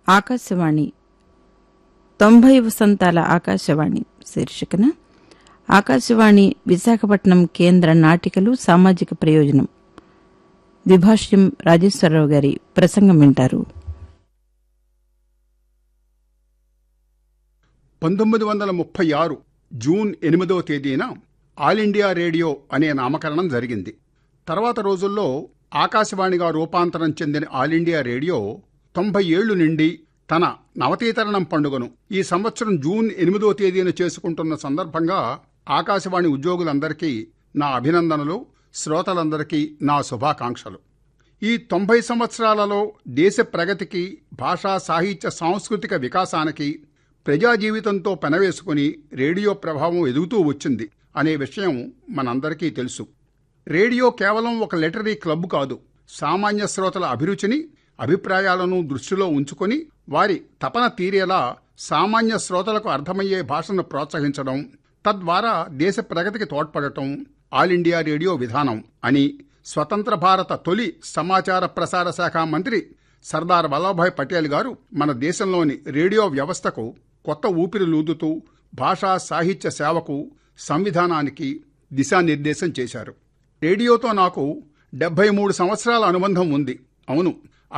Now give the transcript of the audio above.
ఆకాశవాణి తొంభై వసంతాల ఆకాశవాణి శీర్షికన ఆకాశవాణి విశాఖపట్నం కేంద్ర నాటికలు సామాజిక ప్రయోజనం ద్విభాష్యం రాజేశ్వరరావు గారి ప్రసంగం వింటారు పంతొమ్మిది వందల ముప్పై ఆరు జూన్ ఎనిమిదవ తేదీన ఆల్ ఇండియా రేడియో అనే నామకరణం జరిగింది తర్వాత రోజుల్లో ఆకాశవాణిగా రూపాంతరం చెందిన ఆల్ ఇండియా రేడియో తొంభై ఏళ్లు నిండి తన నవతీకరణం పండుగను ఈ సంవత్సరం జూన్ ఎనిమిదవ తేదీన చేసుకుంటున్న సందర్భంగా ఆకాశవాణి ఉద్యోగులందరికీ నా అభినందనలు శ్రోతలందరికీ నా శుభాకాంక్షలు ఈ తొంభై సంవత్సరాలలో దేశ ప్రగతికి భాషా సాహిత్య సాంస్కృతిక వికాసానికి ప్రజా జీవితంతో పెనవేసుకుని రేడియో ప్రభావం ఎదుగుతూ వచ్చింది అనే విషయం మనందరికీ తెలుసు రేడియో కేవలం ఒక లెటరీ క్లబ్ కాదు సామాన్య శ్రోతల అభిరుచిని అభిప్రాయాలను దృష్టిలో ఉంచుకొని వారి తపన తీరేలా సామాన్య శ్రోతలకు అర్థమయ్యే భాషను ప్రోత్సహించడం తద్వారా దేశ ప్రగతికి తోడ్పడటం ఆల్ ఇండియా రేడియో విధానం అని స్వతంత్ర భారత తొలి సమాచార ప్రసార శాఖ మంత్రి సర్దార్ వల్లభాయ్ పటేల్ గారు మన దేశంలోని రేడియో వ్యవస్థకు కొత్త ఊపిరి లూదుతూ భాషా సాహిత్య సేవకు సంవిధానానికి దిశానిర్దేశం చేశారు రేడియోతో నాకు డెబ్బై మూడు సంవత్సరాల అనుబంధం ఉంది అవును